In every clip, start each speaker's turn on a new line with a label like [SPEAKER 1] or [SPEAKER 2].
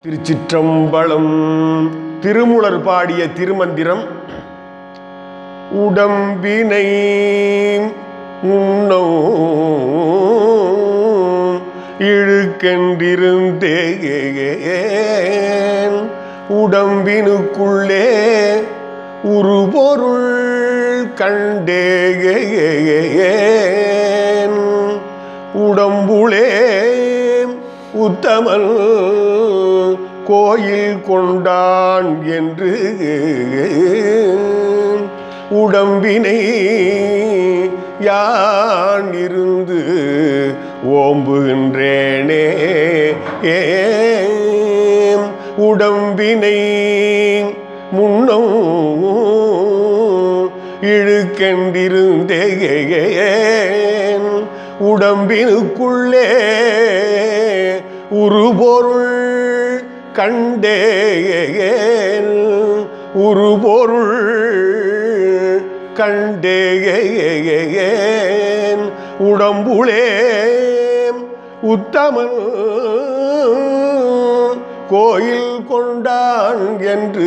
[SPEAKER 1] திருச்சிற்றம்பலம் திருமுலர் பாடிய திருமந்திரம் உடம்பினை உண்ணோ இழுக்கென்றிருந்தேன் உடம்பினுக்குள்ளே உருபொருள் கண்டேன் உடம்புளே உத்தமன் கோயில் கொண்டான் என்று உடம்பினை யான் இருந்து ஓம்புகின்றேனே ஏம் உடம்பினை முன்னும் இழுக்கென்றிருந்தேன் உடம்பினுக்குள்ளே உருபொருள் கண்டேன் உருபொருள் கண்டேன் உடம்புளே உத்தமன் கோயில் கொண்டான் என்று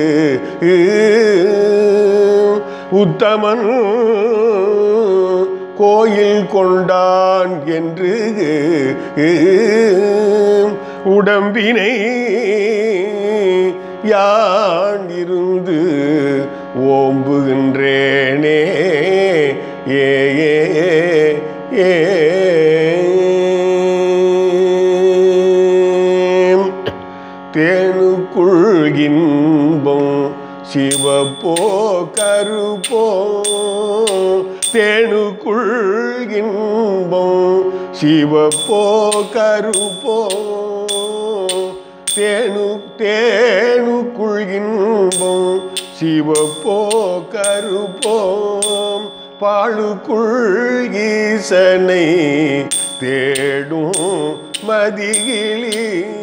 [SPEAKER 1] உத்தமன் கோயில் கொண்டான் என்று உடம்பினை யான் இருந்து ஓம்புகின்றேனே ஏ ஏ ஏ தேனுக்குள் இன்பம் சிவப்போ கருப்போ தேனுக்குள் இன்பம் சிவப்போ கருப்போ தேனு தேனுக்குள் இன்பம் சிவப்போ கருப்போ பாழுக்குள் ஈசனை தேடும் மதிகிளி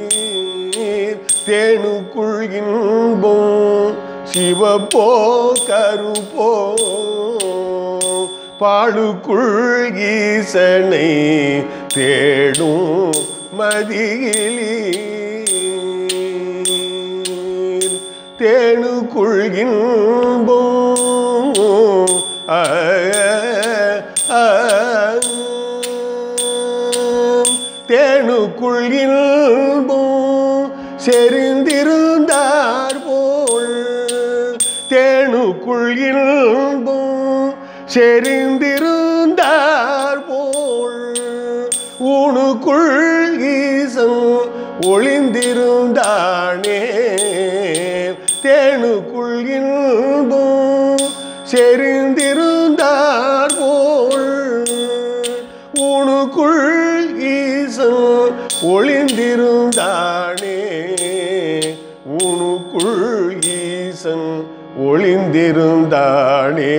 [SPEAKER 1] தேனுக்குள் இன்பம் சிவப்போ கருப்போ பாழுக்குள் ஈசனை தேடும் மதியிலி தேனுக்குள் இன்பம் ஆ, ஆ, தேனுக்குள் இன்பம் செறிந்திருந்தார் போல் தேனுக்குள் இன்பம் செறிந்திருந்தார் போல் உனுக்குள் ஈசன் ஒளிந்திருந்தானே தேனுக்குள் இன்பம் செறிந்திருந்தார் போல் உனுக்குள் ஈசன் ஒளிந்திருந்தானே உனுக்குள் ஈசன் ஒளிந்திருந்தானே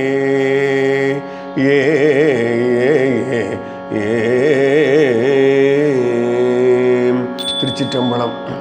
[SPEAKER 1] ஏ ஏ, ஏ, ஏ. திருச்சிற்றம்பலம்